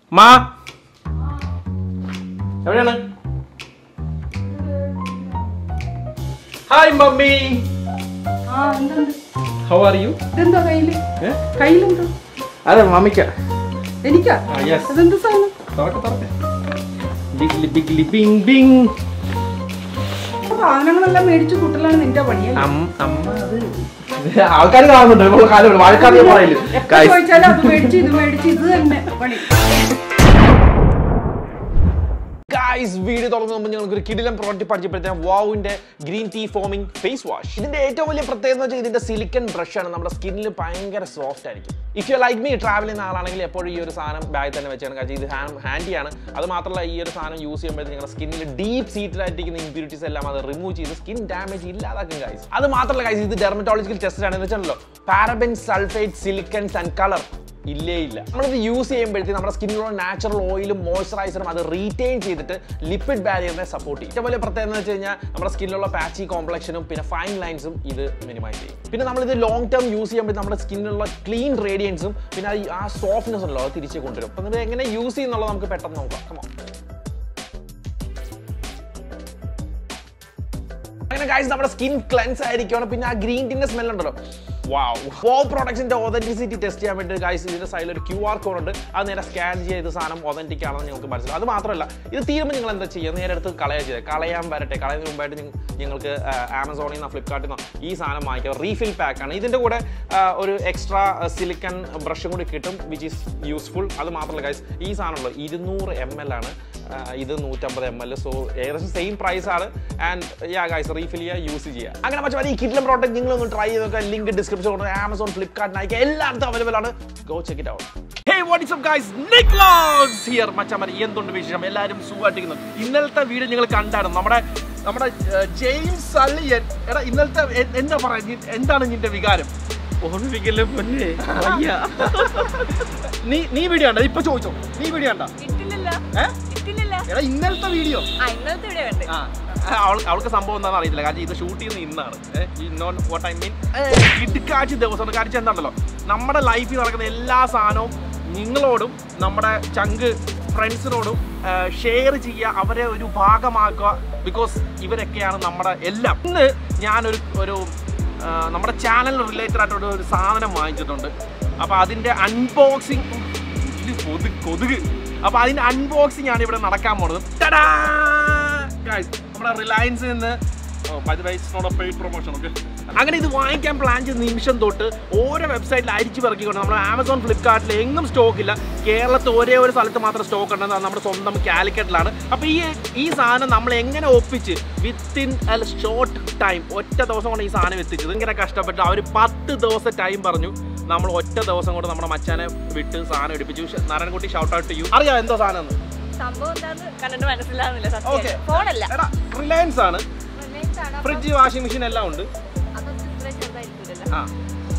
മാ എവിടെയാണ് hi mummy ആ എന്തുണ്ട് ഹൗ ആർ യു ഇതെന്താ കയ്യില് കയ്യിലെന്താ അതെ മമ്മിക്ക എനിക്കാ ആ യെസ് അതെന്ത് സാധനം തുറക്ക് തുറക്ക് ബിഗ്ലി ബിഗ്ലി ബിങ് ബിങ് സാധനങ്ങളെല്ലാം മേടിച്ചു കൂട്ടലാണ് നിന്റെ പണിയല്ലേ അമ്മ അത് ആൾക്കാർ കാണുന്നുണ്ട് ഇപ്പോൾ കാലം വാഴക്കാതെ പറയില്ല എപ്പോ ചോദിച്ചാലും അത് മേടിച്ചു ഇത് മേടിച്ചു ഇത് തന്നെ പണി ഗായ്സ് വീഡിയോ തുടങ്ങുന്ന മുമ്പ് ഞങ്ങൾക്ക് ഒരു കിടിലം പ്രോഡക്റ്റ് പരിചയപ്പെടുത്താം വാവിന്റെ green tea foaming face wash ഇതിന്റെ ഏറ്റവും വലിയ പ്രത്യേകത എന്ന് വെച്ചാൽ ഇതിന്റെ സിലിക്കൺ ബ്രഷ് ആണ് നമ്മുടെ സ്കിന്നിൽ ഭയങ്കര സോഫ്റ്റ് ആയിരിക്കും if you like me travel ചെയ്യുന്ന ആളാണെങ്കിൽ എപ്പോഴും ഈ ഒരു സാധനം ബാഗ് തന്നെ വെച്ചാണ് കാരണം ഇത് ഹാൻഡിയാണ് അത് മാത്രമല്ല ഈ ഒരു സാധനം യൂസ് ചെയ്യുമ്പോഴത്തേക്ക് നിങ്ങളുടെ സ്കിന്നിൽ ഡീപ്പ് സീറ്റഡ് ആയിട്ടിരിക്കുന്ന ഇമ്പ്യൂരിറ്റീസ് എല്ലാം അത് റിമൂവ് ചെയ്ത് സ്കിൻ ഡാമേജ് ഇല്ലാതാക്കും ഗൈസ് അത് മാത്രമല്ല ഗൈസ് ഇത് ഡെർമറ്റോളജിക്കൽ ടെസ്റ്റ് ആണ് എന്ന് വെച്ചാലോ paraben sulphate silicones and colour ഇല്ലേ ഇല്ല നമ്മളിത് യൂസ് ചെയ്യുമ്പോഴത്തേക്ക് നമ്മുടെ സ്കിന്നിലുള്ള നാച്ചുറൽ ഓയിലും മോയ്സ്ചറൈസറും അത് റീറ്റെയിൻ ചെയ്തിട്ട് ലിപ്പിഡ് ബാരിയറിനെ സപ്പോർട്ട് ചെയ്യും ഏറ്റവും വലിയ പ്രത്യേകത എന്ന് വെച്ച് കഴിഞ്ഞാൽ നമ്മുടെ സ്കിന്നിലുള്ള പാച്ചി കോംപ്ലക്ഷനും പിന്നെ ഫൈൻ ലൈൻസും ഇത് മിനിമൈസ് ചെയ്യും പിന്നെ നമ്മളിത് ലോങ് ടേം യൂസ് ചെയ്യുമ്പോൾ നമ്മുടെ സ്കിന്നിലുള്ള ക്ലീൻ റേഡിയൻസും പിന്നെ ആ- ആ സോഫ്റ്റ്നെസ് ഉണ്ടല്ലോ അത് തിരിച്ച് കൊണ്ടുവരും അപ്പം ഇത് എങ്ങനെ യൂസ് ചെയ്യുന്നുള്ളത് നമുക്ക് പെട്ടെന്ന് നോക്കാം കമോ അങ്ങനെ ഗൈസ് നമ്മുടെ സ്കിൻ ക്ലെൻസ് ആയിരിക്കണം പിന്നെ ആ ഗ്രീൻ ടീന്റെ സ്മെൽ ഉണ്ടല്ലോ വാവ് വോ പ്രോഡക്ട്സിന്റെ ഒതന്റിസിറ്റി ടെസ്റ്റ് ചെയ്യാൻ വേണ്ടി ഗൈസ് ഇതിന്റെ സൈഡിൽ ഒരു ക്യു ആർ കോഡ് ഉണ്ട് അത് നേരെ സ്കാൻ ചെയ്ത് സാധനം ഒതന്റിക് ആണെന്ന് നിങ്ങൾക്ക് മനസ്സിലാവും അത് മാത്രമല്ല ഇത് തീരുമ്പോൾ നിങ്ങൾ എന്താ ചെയ്യുക നേരെ എടുത്ത് കളയാ ചെയ്തത് കളയാൻ വരട്ടെ കളയുന്നതിന് മുമ്പായിട്ട് നിങ്ങ- നിങ്ങൾക്ക് ആമസോണിൽ നിന്ന് ഫ്ലിപ്കാർട്ടിൽ നിന്ന് ഈ സാധനം വാങ്ങിക്കുക റീഫിൽ പാക്ക് ആണ് ഇതിന്റെ കൂടെ ആ, ഒരു എക്സ്ട്രാ സിലിക്കൺ ബ്രഷും കൂടി കിട്ടും വിച്ച് ഈസ് യൂസ്ഫുൾ അത് മാത്രമല്ല ഗൈസ് ഈ സാധനമുള്ളൂ ഇരുന്നൂറ് എം എൽ ആണ് ആ, ഇത് നൂറ്റമ്പത് എം എൽ സോ ഏകദേശം സെയിം പ്രൈസ് ആണ് ആൻഡ് യാ ഗൈസ് റീഫിൽ ചെയ്യുക യൂസ് ചെയ്യുക അങ്ങനെ മറ്റേ ഈ കിഡ്ലം പ്രോഡക്റ്റ് നിങ്ങൾ ഒന്ന് ട്രൈ ചെയ്ത് നോക്കുക ലിങ്ക് ഡിസ്ക്രിപ്ഷൻ കൊണ്ട് ആമസോൺ ഫ്ലിപ്കാർട്ട് നയിക്ക എല്ലായിടത്തും അവൈലബിൾ ആണ് go check it out hey what is up guys നിക്ലോസ് ഹിയർ മച്ചാമൻ എന്തുണ്ട് വിശേഷം എല്ലാവരും സുഖമായിട്ടിരിക്കുന്നു ഇന്നലത്തെ വീഡിയോ നിങ്ങൾ കണ്ടായിരുന്നു നമ്മുടെ നമ്മുടെ ജെയിംസ് സള്ളിയൻ എടാ ഇന്നലത്തെ എ- എന്താ പറയാ നി- എന്താണ് നിന്റെ വികാരം ഓർമ്മിപ്പിക്കല്ലേ പൊന്നെ വയ്യ നീ നീ വീഡിയോ കണ്ട ഇപ്പൊ ചോദിച്ചോ നീ വീഡിയോ കണ്ട ഇട്ടില്ലല്ലോ ഏ ഇട്ടില്ലല്ലോ എടാ ഇന്നലത്തെ വീഡിയോ ആ ഇന്നലത്തെ ഇവിടെ ഉണ്ട് ആ അവൾ അവൾക്ക് സംഭവം എന്താണെന്ന് അറിയത്തില്ല കാരണം ഇത് ഷൂട്ട് ചെയ്യുന്ന ഇന്നാണ് നോൺ വാട്ട് ഐ മീൻ ഇടുക്കാഴ്ച ദിവസമാണ് കാര്യം എന്താണല്ലോ നമ്മുടെ ലൈഫിൽ നടക്കുന്ന എല്ലാ സാധനവും നിങ്ങളോടും നമ്മുടെ ചങ്ക് ഫ്രണ്ട്സിനോടും ഷെയർ ചെയ്യുക അവരെ ഒരു ഭാഗമാക്കുക ബിക്കോസ് ഇവരൊക്കെയാണ് നമ്മുടെ എല്ലാം ഇന്ന് ഞാനൊരു ഒരു ആ, നമ്മുടെ ചാനൽ റിലേറ്റഡ് ആയിട്ടുള്ള ഒരു സാധനം വാങ്ങിച്ചിട്ടുണ്ട് അപ്പോൾ അതിൻ്റെ അൺബോക്സിങ് കൊതുക് കൊതുക് അപ്പോൾ അതിൻ്റെ അൺബോക്സിംഗ് ആണ് ഇവിടെ നടക്കാൻ പോണത് ടടാ! Guys, നമ്മുടെ റിലയൻസിൽ നിന്ന് പ്രൊമോഷൻ ഓക്കെ അങ്ങനെ ഇത് വാങ്ങിക്കാൻ പ്ലാൻ ചെയ്ത നിമിഷം തൊട്ട് ഓരോ വെബ്സൈറ്റിൽ അരിച്ചു പിറക്കിക്കൊണ്ട് നമ്മുടെ ആമസോൺ ഫ്ലിപ്കാർട്ടിൽ എങ്ങും സ്റ്റോക്ക് ഇല്ല കേരളത്തിൽ ഒരേ ഒരു സ്ഥലത്ത് മാത്രം സ്റ്റോക്ക് ഉണ്ടെന്ന് അത് നമ്മുടെ സ്വന്തം കാലിക്കറ്റിലാണ് അപ്പോൾ ഈ ഈ സാധനം നമ്മൾ എങ്ങനെ ഒപ്പിച്ച് വിത്തിൻ ഷോർട്ട് ടൈം ഒറ്റ ദിവസം കൊണ്ട് ഈ സാധനം എത്തിച്ചത് ഇങ്ങനെ കഷ്ടപ്പെട്ട് അവർ പത്ത് ദിവസം ടൈം പറഞ്ഞു നമ്മൾ ഒറ്റ ദിവസം കൊണ്ട് നമ്മുടെ മച്ചാനെ വിട്ട് സാധനം എടുപ്പിച്ചു ഷ- നാരായണൻകുട്ടി ഷൗട്ട് ഔട്ട് ചെയ്യൂ അറിയാം എന്തോ സാധനം എന്ന് സംഭവം എന്താന്ന് കണ്ടിട്ട് മനസ്സിലാവുന്നില്ല Okay. സത്യം ഫോണല്ല എടാ റിലയൻസ് ആണ് Reliance ആണ്. അപ്പം ഫ്രിഡ്ജ് വാഷിംഗ് മെഷീൻ എല്ലാം ഉണ്ട് അതൊന്നും ഇത്രയും ചെറുതായിരിക്കില്ലല്ലോ. ആ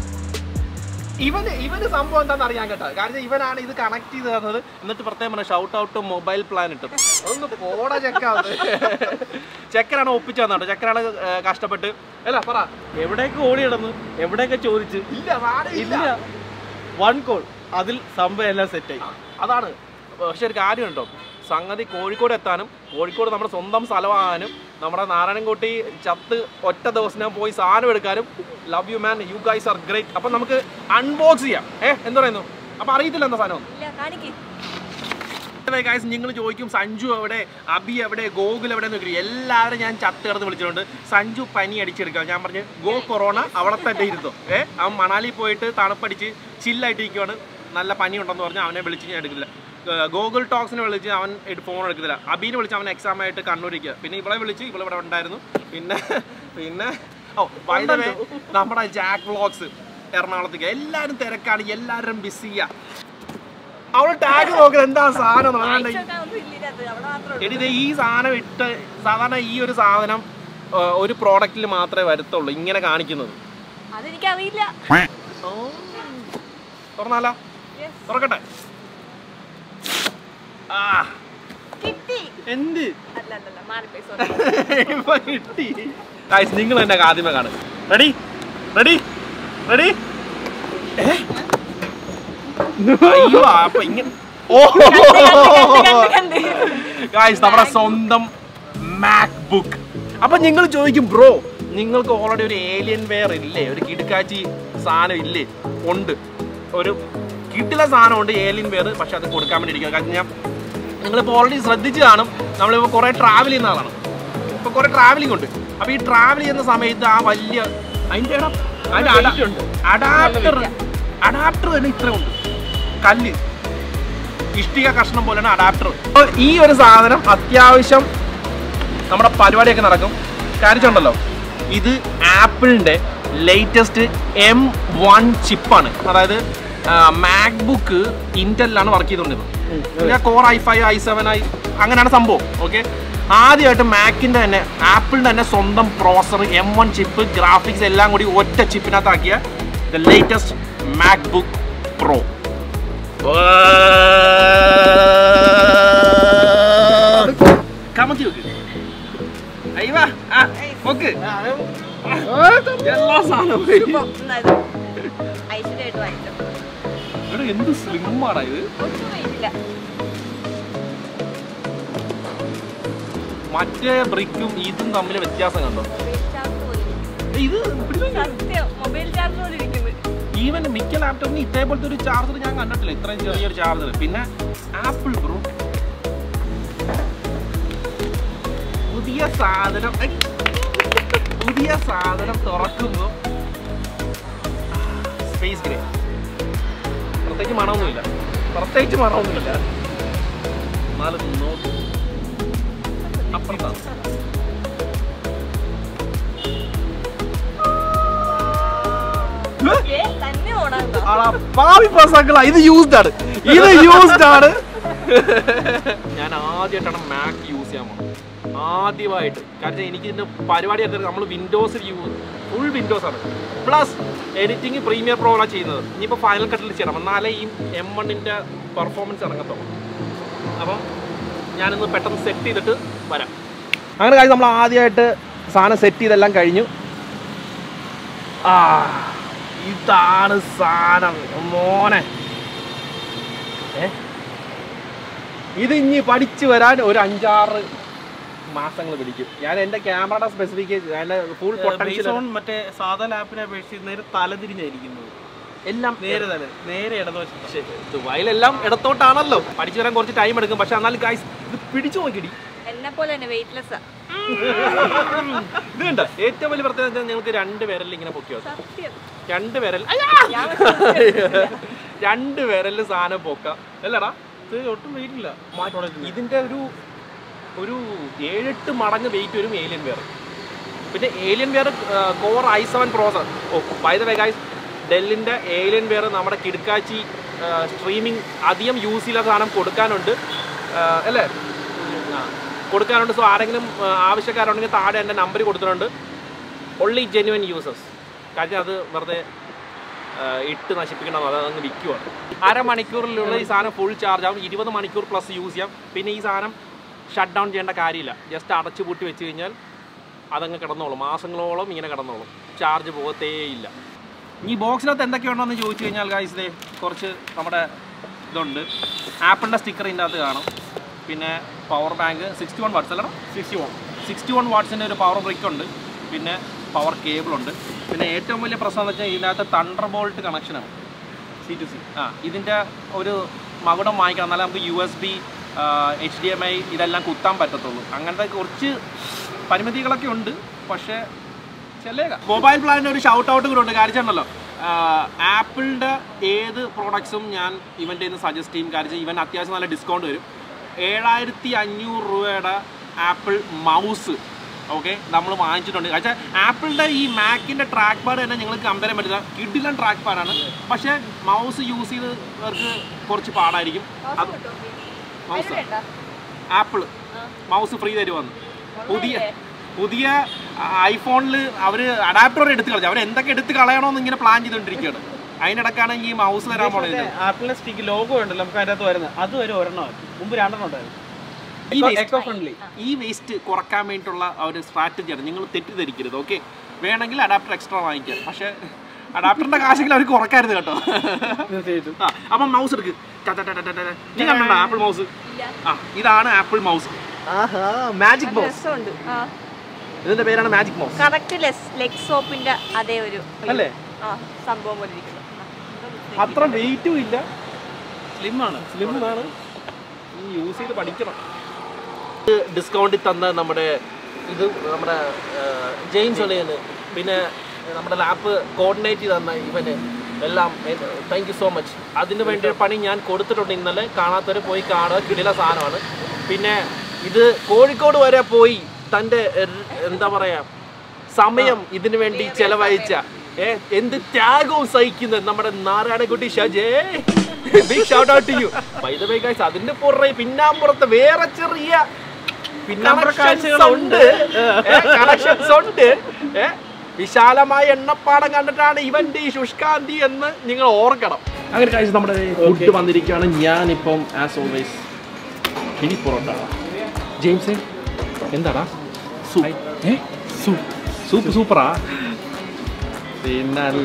ഇവന് ഇവന് സംഭവം എന്താണെന്ന് അറിയാൻ കേട്ടോ കാരണം ഇവനാണ് ഇത് കണക്ട് ചെയ്ത് തന്നത് എന്നിട്ട് പ്രത്യേകം പറഞ്ഞ ഷൗട്ട് ഔട്ട് മൊബൈൽ പ്ലാൻ ഇട്ടു അതൊന്ന് പോടാ ചെക്കാണ് ചെക്കനാണ് ഒപ്പിച്ചു തന്നാട്ടോ ചെക്കനാണ് ഏ, കഷ്ടപ്പെട്ട് അല്ല പറ എവിടെയൊക്കെ ഓടി കിടന്നു എവിടെയൊക്കെ ചോദിച്ച് ഇല്ല നാടേ ഇല്ല ഇല്ല വൺ കോൾ അതിൽ സംഭവം എല്ലാം സെറ്റായി അതാണ് പക്ഷെ ഒരു കാര്യം ഉണ്ടോ സംഗതി കോഴിക്കോട് എത്താനും കോഴിക്കോട് നമ്മുടെ സ്വന്തം സ്ഥലമാകാനും നമ്മുടെ നാരായണൻകുട്ടി ചത്ത് ഒറ്റ ദിവസം ഞാൻ പോയി സാധനം എടുക്കാനും love you man you guys are great അപ്പം നമുക്ക് അൺബോക്സ് ചെയ്യാം ഏ എന്ത് പറയുന്നു അപ്പം അറിയത്തില്ല എന്താ സാധനം ഇല്ല കാണിക്ക് ഗൈസ് നിങ്ങൾ ചോദിക്കും സഞ്ജു എവിടെ അബി എവിടെ ഗോകുൽ എവിടെ നോക്കി എല്ലാവരും ഞാൻ ചത്ത് കിടന്ന് വിളിച്ചിട്ടുണ്ട് സഞ്ജു പനി അടിച്ചെടുക്കാം ഞാൻ പറഞ്ഞു ഗോ കൊറോണ അവിടെ തന്നെ ഇരുത്തോ ഏ അവൻ മണാലി പോയിട്ട് തണുപ്പടിച്ച് ചില്ലായിട്ട് ഇരിക്കുവാണ് നല്ല പനി ഉണ്ടെന്ന് പറഞ്ഞ് അവനെ വിളിച്ച് ഞാൻ എടുക്കില്ല ഗൂഗിൾ ടോക്സിനെ വിളിച്ച് അവൻ ഫോൺ എടുക്കുന്നില്ല അബീനെ വിളിച്ച് അവൻ എക്സാം ആയിട്ട് കണ്ണൂരിക്കുക പിന്നെ ഇവളെ വിളിച്ച് ഇവളെ ഇവിടെ ഉണ്ടായിരുന്നു പിന്നെ പിന്നെ ഓ by the way, നമ്മുടെ ജാക്ക് വ്ളോഗ്സ് എറണാകുളത്തേക്ക് എല്ലാവരും തിരക്കാണ് എല്ലാവരും ബിസിയാ അവള് ടാഗ് നോക്കുന്നത് എന്താ സാധനം എന്ന് പറഞ്ഞാൽ വായിച്ചോക്കാൻ ഒന്നും ഇല്ല ഇതിനകത്ത്. അവിടെ മാത്രമേ ഉള്ളൂ. എടി ദേ ഈ സാധനം ഇട്ട് സാധാരണ ഈ ഒരു സാധനം ആ, ഒരു പ്രോഡക്റ്റിൽ മാത്രമേ വരത്തുള്ളൂ ഇങ്ങനെ കാണിക്കുന്നത് അതെനിക്കറിയില്ല തുറന്നാലോ Yes. തുറക്കട്ടെ ആ കിട്ടി എന്ത് അല്ല അല്ല അല്ല മാറിപ്പോയി സോറി ഇപ്പൊ കിട്ടി ഗൈസ് നിങ്ങൾ തന്നെ ആദ്യമേ കാണും റെഡി റെഡി റെഡി അയ്യോ അപ്പൊ ഇങ്ങനെ ഓ കണ്ട്, കണ്ട്, കണ്ട്. ഗായ്സ് നമ്മുടെ സ്വന്തം മാക് ബുക്ക് അപ്പൊ നിങ്ങൾ ചോദിക്കും ബ്രോ നിങ്ങൾക്ക് ഓൾറെഡി ഒരു ഏലിയൻ വെയർ ഇല്ലേ ഒരു കിടുക്കാച്ചി സാധനം ഇല്ലേ ഉണ്ട് ഒരു കിട്ടില്ല സാധനം ഉണ്ട് ഏലിയൻ വെയർ പക്ഷെ അത് കൊടുക്കാൻ വേണ്ടി ഇരിക്കുക കാരണം ഞാൻ നിങ്ങളിപ്പോൾ ഓൾറെഡി ശ്രദ്ധിച്ച് കാണും നമ്മളിപ്പോൾ കുറേ ട്രാവൽ ചെയ്യുന്ന ആളാണ് ഇപ്പോൾ കുറേ ട്രാവലിംഗ് ഉണ്ട് അപ്പോൾ ഈ ട്രാവൽ ചെയ്യുന്ന സമയത്ത് ആ വലിയ അതിൻ്റെ അഡാപ്റ്റർ അഡാപ്റ്റർ തന്നെ ഇത്ര ഉണ്ട് കല്ല് ഇഷ്ടിക കഷ്ണം പോലെയാണ് അഡാപ്റ്റർ ഈ ഒരു സാധനം അത്യാവശ്യം നമ്മുടെ പരിപാടിയൊക്കെ നടക്കും കാര്യച്ചുണ്ടല്ലോ ഇത് ആപ്പിളിൻ്റെ ലേറ്റസ്റ്റ് എം വൺ ചിപ്പാണ് അതായത് മാക്ബുക്ക് ഇൻറ്റലിലാണ് വർക്ക് ചെയ്തുകൊണ്ടിരുന്നത് പിന്നെ core I five I seven I അങ്ങനെയാണ് സംഭവം ഓക്കെ ആദ്യമായിട്ട് മാക്കിൻ്റെ തന്നെ ആപ്പിളിൻ്റെ തന്നെ സ്വന്തം processor M one chip graphics എല്ലാം കൂടി ഒറ്റ ചിപ്പിനകത്താക്കിയ ദ ലേറ്റസ്റ്റ് മാക്ബുക്ക് പ്രോ കമത്തി വെക്ക് അയ്യവാ ആ നോക്ക് എല്ലാ സാധനവും എന്നാ ഇത്? ഐശ്വര്യമായിട്ട് വാങ്ങിച്ചോ. എടാ എന്ത് സ്ലിമ്മാടാ ഇത് ഒന്നും വേണ്ടില്ല. മറ്റേ ബ്രിക്കും ഇതും തമ്മിൽ വ്യത്യാസം കണ്ടോ മൊബൈൽ ചാർജ് പോലെ ഇരിക്കുന്നു. ഇത് സത്യം മൊബൈൽ ചാർജ് പോലെ ഇരിക്കുന്നു ഈവൻ മിക്ക ലാപ്ടോപ്പിന് ഇതേപോലത്തെ ഒരു ചാർജർ ഞാൻ കണ്ടിട്ടില്ല ഇത്രയും ചെറിയൊരു ചാർജർ പിന്നെ ആപ്പിൾ ബ്രോ പുതിയ സാധനം ഐ, പുതിയ സാധനം തുറക്കുന്നു സ്പേസ് ഗ്രേ പ്രത്യേകിച്ച് മണമൊന്നുമില്ല പ്രത്യേകിച്ച് മണമൊന്നുമില്ല എന്നാലും നോക്ക് അപ്പുറത്താണ് ഏ, തന്നെ ഓടാണ്ടോ ആടാ, പാവി പ്രസംഗങ്ങളാ ഇത് യൂസ്ഡ് ആണ് ഇത് യൂസ്ഡ് ആണ് ഞാൻ ആദ്യമായിട്ടാണ് മാക് യൂസ് ചെയ്യാൻ പോകുന്നത് ആദ്യമായിട്ട് കാരണം എനിക്ക് ഇതിന്റെ പരിപാടി എടുത്തത് നമ്മൾ വിൻഡോസ് യൂസ് ഫുൾ വിൻഡോസ് ആണ് പ്ലസ് എഡിറ്റിംഗ് പ്രീമിയർ പ്രോ ആണ് ചെയ്യുന്നത് ഇനിയിപ്പോൾ ഫൈനൽ കട്ടിൽ ചെയ്യണം എന്നാലേ ഈ എം വണ്ണിൻ്റെ പെർഫോമൻസ് ഇറങ്ങത്തുള്ളൂ അപ്പം ഞാനിന്ന് പെട്ടെന്ന് സെറ്റ് ചെയ്തിട്ട് വരാം അങ്ങനെ കാര്യം നമ്മൾ ആദ്യമായിട്ട് സാധനം സെറ്റ് ചെയ്തെല്ലാം കഴിഞ്ഞു ആ ഇതാണ് സാധനം മോനെ ഏ ഇത് ഇനി പഠിച്ചു വരാൻ ഒരു അഞ്ചാറ് മാസങ്ങൾ പിടിക്കും ഞാൻ എൻ്റെ ക്യാമറയുടെ സ്പെസിഫിക്കേഷൻ എൻ്റെ ഫുൾ പൊട്ടൻഷ്യൽ ബേസ് ഓൺ മറ്റേ സാധാ ലാപ്പിനെ അപേക്ഷിച്ച് നേരെ തലതിരിഞ്ഞായിരിക്കുന്നത് എല്ലാം നേരെ തല നേരെ ഇടതുവശത്ത് ദുബായിലെല്ലാം ഇടത്തോട്ടാണല്ലോ പഠിച്ചു വരാൻ കുറച്ച് ടൈം എടുക്കും പക്ഷെ എന്നാലും ഗൈസ് ഇത് പിടിച്ചു നോക്കിടി എന്നെ പോലെ തന്നെ വെയിറ്റ്ലെസ് ഇത് കണ്ടോ ഏറ്റവും വലിയ പ്രത്യേകത വെച്ചാൽ നിങ്ങൾക്ക് രണ്ട് വിരലിൽ ഇങ്ങനെ പൊക്കി വെക്കാം സത്യം രണ്ട് വിരൽ ഞാൻ വിശ്വസിച്ചു. രണ്ട് വിരലിൽ സാധനം പൊക്കാം അല്ലടാ ഇത് ഒട്ടും വെയിറ്റില്ല ഇതിന്റെ ഒരു ഒരു ഏഴെട്ട് മടങ്ങ് വെയിറ്റ് വരും ഏലിയൻ വെയർ പിന്നെ Alienware core I seven processor oh by the way guys ഡെല്ലിൻ്റെ ഏലിയൻ വെയർ നമ്മുടെ കിടക്കാച്ചി സ്ട്രീമിംഗ് അധികം യൂസ് ചെയ്യാത്ത സാധനം കൊടുക്കാനുണ്ട് ആ, അല്ലേ ആ, കൊടുക്കാനുണ്ട് സോ ആരെങ്കിലും ആ, ആവശ്യക്കാരുണ്ടെങ്കിൽ താഴെ എൻ്റെ നമ്പർ കൊടുത്തിട്ടുണ്ട് ഒൺലി ജെന്യുവൻ യൂസേഴ്സ് കാര്യം അത് വെറുതെ ആ, ഇട്ട് നശിപ്പിക്കണം അത് അങ്ങ് വിൽക്കുവാണ് അരമണിക്കൂറിലുള്ള ഈ സാധനം ഫുൾ ചാർജ് ആവും ഇരുപത് മണിക്കൂർ പ്ലസ് യൂസ് ചെയ്യാം പിന്നെ ഈ സാധനം ഷട്ട് ഡൗൺ ചെയ്യേണ്ട കാര്യമില്ല ജസ്റ്റ് അടച്ചു പൂട്ടി വെച്ച് കഴിഞ്ഞാൽ അതങ്ങ് കിടന്നോളും മാസങ്ങളോളം ഇങ്ങനെ കിടന്നോളും ചാർജ് പോകത്തേയില്ല ഈ ബോക്സിനകത്ത് എന്തൊക്കെയുണ്ടെന്ന് ചോദിച്ചു കഴിഞ്ഞാൽ ഗൈസ് ദേ കുറച്ച് നമ്മുടെ ഇതുണ്ട് ആപ്പിളിൻ്റെ സ്റ്റിക്കർ ഇതിൻ്റെ അകത്ത് കാണും പിന്നെ power bank sixty one watts അല്ലടാ സിക്സ്റ്റി വൺ സിക്സ്റ്റി വൺ വാട്ട്സിൻ്റെ ഒരു പവർ ബ്രിക്ക് ഉണ്ട് പിന്നെ പവർ കേബിൾ ഉണ്ട് പിന്നെ ഏറ്റവും വലിയ പ്രശ്നം എന്ന് വെച്ചാൽ ഇതിനകത്ത് തണ്ടർ ബോൾട്ട് കണക്ഷനാണ് സി ടു സി ആ ഇതിൻ്റെ ഒരു മകുടം വാങ്ങിക്കണം എന്നാലേ നമുക്ക് U S B H D M I ഇതെല്ലാം കുത്താൻ പറ്റത്തുള്ളൂ അങ്ങനത്തെ കുറച്ച് പരിമിതികളൊക്കെ ഉണ്ട് പക്ഷേ ചെല്ലേക മൊബൈൽ പ്ലാനിൻ്റെ ഒരു ഷൗട്ട് ഔട്ട് കൂടെ ഉണ്ട് കാര്യം ആപ്പിളിൻ്റെ ഏത് പ്രോഡക്ട്സും ഞാൻ ഇവൻ്റെ നിന്ന് സജസ്റ്റ് ചെയ്യും കാര്യം ഇവൻ അത്യാവശ്യം നല്ല ഡിസ്കൗണ്ട് വരും ഏഴായിരത്തി അഞ്ഞൂറ് രൂപയുടെ ആപ്പിൾ മൗസ് ഓക്കെ നമ്മൾ വാങ്ങിച്ചിട്ടുണ്ട് പക്ഷേ ആപ്പിളിൻ്റെ ഈ മാക്കിൻ്റെ ട്രാക്ക് പാഡ് തന്നെ നിങ്ങൾക്ക് കമ്പയർ ചെയ്യാൻ പറ്റില്ല കിഡിലൻ ട്രാക്ക് പാഡാണ് പക്ഷേ മൗസ് യൂസ് ചെയ്തവർക്ക് കുറച്ച് പാടായിരിക്കും Mouse അത് കിട്ടുമോ? Mouse അതിന് വേണ്ട. ആപ്പിൾ ആ. മൗസ് ഫ്രീ തരുമെന്ന് പുതിയ ഉള്ളതല്ലേ? പുതിയ ഐഫോണിൽ അവർ അഡാപ്റ്റർ എടുത്ത് കളഞ്ഞു അവർ എന്തൊക്കെ എടുത്ത് കളയണമെന്ന് ഇങ്ങനെ പ്ലാൻ ചെയ്തുകൊണ്ടിരിക്കുകയാണ് അതിനിടക്കാണ് ഈ മൗസ് തരാൻ പോണത് ആപ്പിളിന്റെ സ്റ്റിക്ക് ലോഗോ ഉണ്ടല്ലോ നമുക്ക് അതിനകത്ത് വരുന്നത് അത് ഒരു ഒരെണ്ണം മുമ്പ് രണ്ടെണ്ണം ഉണ്ടായിരുന്നു ഈ waste- എക്കോ ഫ്രണ്ട്ലി ഈ വേസ്റ്റ് കുറക്കാൻ വേണ്ടിയിട്ടുള്ള ആ ഒരു സ്ട്രാറ്റജിയാണ് നിങ്ങൾ തെറ്റിദ്ധരിക്കരുത് ഓക്കെ വേണമെങ്കിൽ അഡാപ്റ്റർ എക്സ്ട്രാ വാങ്ങിക്കാം പക്ഷേ അഡാപ്റ്ററിന്റെ കാശെങ്കിലും അവർ കുറക്കാരുത് കേട്ടോ തീർച്ചയായിട്ടും ആ അപ്പം മൗസ് എടുക്ക് നീ കണ്ടോ ആപ്പിൾ മൗസ് ഇല്ല ആ ഇതാണ് ആപ്പിൾ മൗസ് ആഹാ മാജിക് നല്ല മൗസ് രസമുണ്ട് ആ ഇതിന്റെ പേരാണ് മാജിക് മൗസ് കറക്റ്റ് ലെഗ് സോപ്പിന്റെ അതേ ഒരു അല്ലേ? ആ സംഭവം പോലെ ഇരിക്കുന്നു അത്ര വെയിറ്റും ഇല്ല സ്ലിം ആണ് സ്ലിം ആണ് ഈ യൂസ് ചെയ്ത് പഠിക്കണം ഡിസ്കൗണ്ടിൽ തന്ന നമ്മുടെ ഇത് നമ്മുടെ ജെയിംസ് ഒലയന് പിന്നെ നമ്മുടെ ലാപ്പ് കോർഡിനേറ്റ് തന്ന ഇവന് എല്ലാം താങ്ക് യു സോ മച്ച് അതിന് വേണ്ടി പണി ഞാൻ കൊടുത്തിട്ടുണ്ട് ഇന്നലെ കാണാത്തവരെ പോയി കാണുക കിടില സാധനമാണ് പിന്നെ ഇത് കോഴിക്കോട് വരെ പോയി തൻ്റെ എർ- എന്താ പറയാ സമയം ഇതിനു വേണ്ടി ചെലവഴിച്ച ഏ എന്ത് ത്യാഗവും സഹിക്കുന്ന നമ്മുടെ നാരായണക്കുട്ടി ഷജേ big shout out you by the way guys അതിന്റെ പുറകെ പിന്നാമ്പുറത്ത് വേറെ ചെറിയ പിന്നാമ്പുറ connections ഉണ്ട് കണക്ഷൻസ് ഉണ്ട് ഏ വിശാലമായ എണ്ണപ്പാടം കണ്ടിട്ടാണ് ഇവന്റെ ഈ ശുഷ്കാന്തി എന്ന് നിങ്ങൾ ഓർക്കണം അങ്ങനെ കഴിച്ച് നമ്മുടെ ഫുഡ് വന്നിരിക്കുകയാണ് ഞാനിപ്പം ആസ് ഓൾവേസ് ഇനി പൊറോട്ട ജെയിംസ് എന്താടാ സൂപ്പ് ഏ സൂപ്പ് സൂപ്പ് സൂപ്പറാ പിന്നെ അല്ല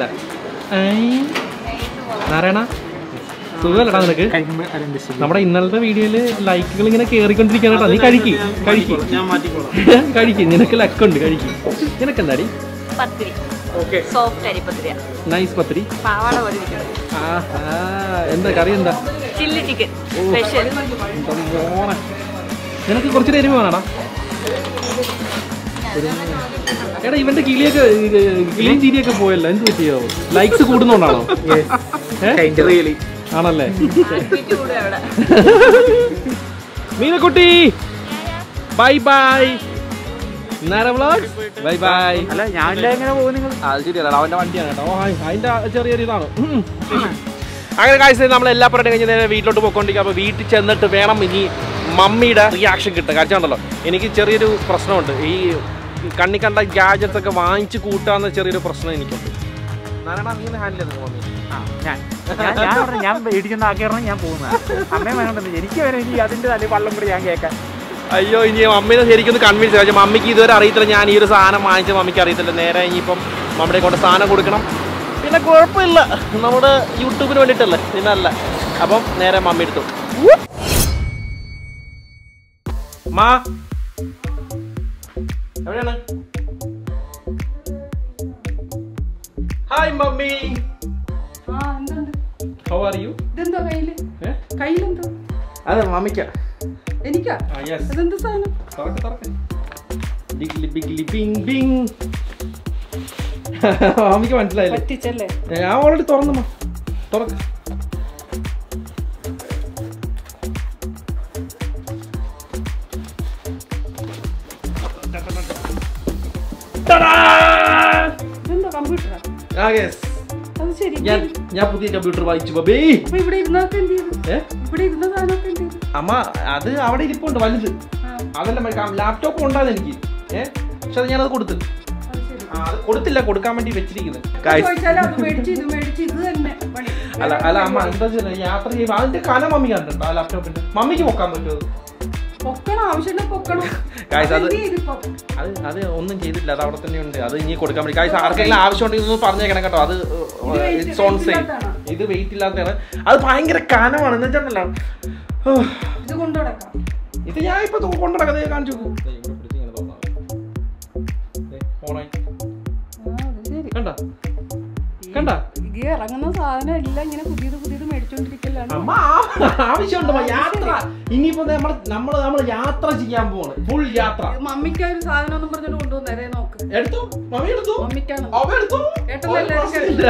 നാരായണ സുഖമല്ലടാ നിനക്ക് നമ്മുടെ ഇന്നലത്തെ വീഡിയോയില് ലൈക്കുകൾ ഇങ്ങനെ കേറിക്കൊണ്ടിരിക്കുകയാണ് കേട്ടോ നീ കഴിക്ക് കഴിക്ക് ഞാൻ മാറ്റിക്കോളാം കഴിക്ക് നിനക്ക് ലക്കുണ്ട് കഴിക്ക് നിനക്ക് എന്താടി പത്തിരി ഓക്കെ സോഫ്റ്റ് അരിപ്പത്തിരിയ നൈസ് പത്തിരി പാവാട പോലെ ഇരിക്കുന്നു ആഹാ എന്താ കറി എന്താ ചില്ലി ചിക്കൻ സ്പെഷ്യൽ എന്താ മോനെ നിനക്ക് കുറച്ച് എരിവ് വേണടാ എടാ ഇവന്റെ കിളിയൊക്കെ കിളിയും ചിരിയൊക്കെ പോയല്ലോ എന്ത് പറ്റിയോ ലൈക്സ് കൂടുന്നോണ്ടാണോ ഏ? ആണല്ലേ കൂടെ അവിടെ Meenakkutty bye bye vlogs bye bye അല്ല ഞാനില്ല എങ്ങനെ പോകും നിങ്ങൾ അത് ശരിയല്ല അവന്റെ വണ്ടിയാണ് കേട്ടോ ഓ, ഹായ്. അതിന്റെ ചെറിയൊരു ഇതാണ് ഉം. അങ്ങനെ കാഴ്ച നമ്മൾ എല്ലാ പരിപാടി കഴിഞ്ഞ് നേരെ വീട്ടിലോട്ട് പോയിക്കൊണ്ടിരിക്കുക അപ്പോൾ വീട്ടിൽ ചെന്നിട്ട് വേണം ഇനി മമ്മിയുടെ റിയാക്ഷൻ കിട്ടുക കാഴ്ചയുണ്ടല്ലോ എനിക്ക് ചെറിയൊരു പ്രശ്നമുണ്ട് ഈ കണ്ണി കണ്ട ഗാജറ്റ്സ് ഒക്കെ വാങ്ങിച്ച് കൂട്ടാന്ന ചെറിയൊരു പ്രശ്നം എനിക്കുണ്ട് നാരായണ നീ ഹാൻഡിൽ ചെയ്തു മമ്മി ആ, ഞാൻ ഞാൻ- ഞാൻ പറഞ്ഞു, ഞാൻ ഇടിക്കുന്ന ആക്കിയാണ് ഞാൻ പോകുന്നത് അമ്മയും വേണമെന്നില്ല എനിക്ക് വരെ ഇനി അതിന്റെ തലയിൽ വള്ളം കൂടി ഞാൻ കേൾക്കാൻ അയ്യോ ഇനി മമ്മീനെ ശരിക്കും ഒന്ന് കൺവിൻസ് ചെയ്യാം മമ്മിക്ക് ഇതുവരെ അറിയത്തില്ല ഞാൻ ഈ ഒരു സാധനം വാങ്ങിച്ച മമ്മിക്ക് അറിയത്തില്ല നേരെ ഇനിയിപ്പം മമ്മിയെ കൊണ്ട് സാധനം കൊടുക്കണം പിന്നെ കുഴപ്പമില്ല നമ്മുടെ യൂട്യൂബിന് വേണ്ടിയിട്ടല്ലേ പിന്നല്ല അപ്പം നേരെ മമ്മി എടുത്തു മാ എവിടെയാണ് ഹായ് മമ്മി ആ എന്തുണ്ട് ഹൗ ആർ യു ഇതെന്താ കയ്യില് കയ്യിലെന്താ അതെ മമ്മിക്ക എനിക്കാ ആ യെസ് അതെന്ത് സാധനം തുറക്ക് തുറക്ക് ഡിഗ്ലി ബിഗ്ലി ബിങ് ബിങ് മമ്മിക്ക് മനസ്സിലായില്ലേ പറ്റിച്ചല്ലേ ഞാൻ ഓൾറെഡി തുറന്നു തുറക്ക് ഇതെന്താ കമ്പ്യൂട്ടറാ ആ യെസ് അത് ശരി ഞാൻ ഞാൻ പുതിയ കമ്പ്യൂട്ടർ വായിച്ചു ബബേ അപ്പൊ ഇവിടെ ഇരുന്നൊക്കെ എന്ത് ചെയ്തു ഏ ഇവിടെ ഇരുന്ന സാധനമൊക്കെ എന്ത് ചെയ്തു അമ്മ അത് അവിടെ ഇരിപ്പുണ്ട് വലുത് ആ അതല്ല ലാപ്ടോപ്പ് ഉണ്ടായിരുന്നു എനിക്ക് ഏ പക്ഷെ അത് ഞാനത് കൊടുത്തു അത് ശരി ആ, അത് കൊടുത്തില്ല കൊടുക്കാൻ വേണ്ടി വെച്ചിരിക്കുന്നത് ചോദിച്ചാലും അത് മേടിച്ച് ഇത് മേടിച്ച് ഇത് തന്നെ പണി അല്ല അല്ല അമ്മ എന്താ വെച്ചാൽ യാത്ര ചെയ്യുമ്പോൾ അതിന്റെ കല മമ്മി കണ്ടിട്ടുണ്ടോ ആ ലാപ്ടോപ്പിന്റെ മമ്മിക്ക് പൊക്കാൻ പറ്റുമോ അത്? പൊക്കണം ആവശ്യം പൊക്കണം Guys, അത് അതെന്ത് ചെയ്തിപ്പം? അത് അത് ഒന്നും ചെയ്തില്ല അത് അവിടെ തന്നെ ഉണ്ട് അത് ഇനി കൊടുക്കാൻ പറ്റും കാര്യം ആർക്കെങ്കിലും ആവശ്യമുണ്ടെങ്കിൽ ഒന്ന് പറഞ്ഞേക്കണം കേട്ടോ അത് weight- it's on weight same ഇല്ലാത്തതാണോ? ഇത് വെയിറ്റ് ഇല്ലാത്തതാണ് അത് ഭയങ്കര കനമാണ് എന്ന് വെച്ചാണല്ലോ ഇത് കൊണ്ടു നടക്കാം ഇത് ഞാൻ ഇപ്പൊ കൊണ്ടു നടക്കുന്നത് കാണിച്ചു നോക്കൂ. ദേ, ഇവിടെ പിടിച്ച് ഇങ്ങനെ തുറന്നാ മതി. ദേ, ഓണായി ആ, അത് ശരി. കണ്ട കണ്ട ഈ ഇറങ്ങുന്ന സാധനം എല്ലാം ഇങ്ങനെ പുതിയത് പുതിയത് മേടിച്ചോണ്ടിരിക്കലാണ് അമ്മ ആ- ആവശ്യമുണ്ട് അമ്മ. യാത്ര ഇനിയിപ്പോ നമ്മൾ നമ്മൾ നമ്മൾ യാത്ര ചെയ്യാൻ പോവാണ് ഫുൾ യാത്ര മമ്മിക്ക് ഒരു സാധനം ഒന്നും പറഞ്ഞോണ്ട് കൊണ്ടുവന്നേരേ നോക്ക് എടുത്തു മമ്മി എടുത്തു മമ്മിക്കാണ് അവ എടുത്തു ഏട്ടൻ ഒരു എല്ലാവർക്കും പ്രശ്നമില്ല.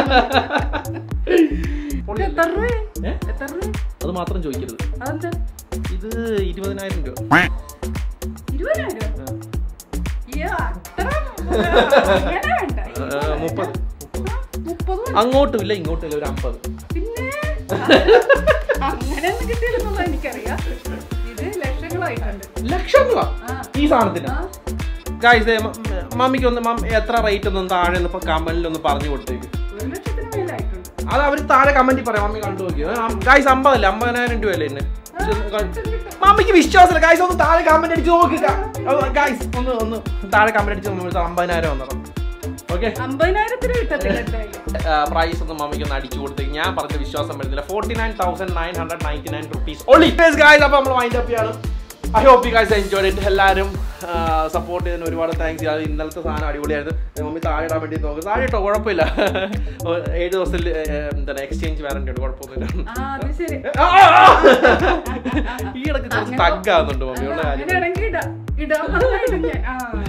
ഇത് എത്ര രൂപ ഏ? എത്ര രൂപ അത് മാത്രം ചോദിക്കരുത് അതെന്താ ഇത് ഇരുപതിനായിരം രൂപ ഇരുപതിനായിരം അയ്യോ, അത്ര അങ്ങനെ വേണ്ട ഏ, മുപ്പത് ആ, മുപ്പത് മതി. അങ്ങോട്ടും ഇല്ല ഇങ്ങോട്ടും ഇല്ല ഒരു അമ്പത് പിന്നെ അങ്ങനെയൊന്നും കിട്ടിയില്ലെന്നുള്ള എനിക്കറിയാം ഇത് ലക്ഷങ്ങളായിട്ടുണ്ട് ലക്ഷം രൂപ ആ ഈ സാധനത്തിന് ആ ഗായ്സ് മമ്മിക്ക് ഒന്ന് മമ്മി എത്ര റേറ്റ് ഒന്നും താഴെ ഒന്ന് ഇപ്പൊ കമന്റിൽ ഒന്ന് പറഞ്ഞു കൊടുത്തേക്ക് ഒരു ലക്ഷത്തിന് മേലായിട്ടുണ്ട് അത് അവർ താഴെ കമന്റിൽ പറയാം മമ്മി കണ്ടു നോക്കിയോ ഗായ്സ് അമ്പതല്ലേ അമ്പതിനായിരം രൂപയല്ലേ എന്നെ മമ്മിക്ക് വിശ്വാസമില്ല ഗായ്സ് ഒന്ന് താഴെ കമന്റ് അടിച്ച് നോക്കുക ഗായ്സ് ഒന്ന് ഒന്ന് താഴെ കമന്റ് അടിച്ച് നമ്മൾ അമ്പതിനായിരം വന്നോ ഓക്കെ അമ്പതിനായിരത്തിന് കിട്ടത്തില്ല എന്തായാലും പ്രൈസ് ഒന്നും മമ്മിക്ക് ഒന്ന് അടിച്ചു കൊടുത്ത് ഞാൻ പറഞ്ഞ വിശ്വാസം വരുന്നില്ല forty nine thousand nine hundred ninety nine rupees only guys അപ്പോൾ നമ്മൾ വൈൻഡ് അപ്പ് ചെയ്യാണ് I hope you guys enjoy it എല്ലാവരും സപ്പോർട്ട് ചെയ്തതിന് ഒരുപാട് താങ്ക്സ് ചെയ്യാം ഇന്നലത്തെ സാധനം അടിപൊളിയായിരുന്നു മമ്മി താഴെ ഇടാൻ വേണ്ടി നോക്കും താഴെ ഇട്ടോ കുഴപ്പമില്ല ഏഴ് ദിവസത്തിൽ എന്താണ് എക്സ്ചേഞ്ച് വാറണ്ടി ഉണ്ട് കുഴപ്പമൊന്നുമില്ല ആ അത് ശരി ആ, ആ, ആ. ഈ ഇടയ്ക്ക് കുറച്ച് തഗ്ഗാകുന്നുണ്ട് മമ്മിയുള്ള കാര്യം അങ്ങനെയാണെങ്കിൽ ഇടാം ഇടാം ഇടും ഞാൻ ആ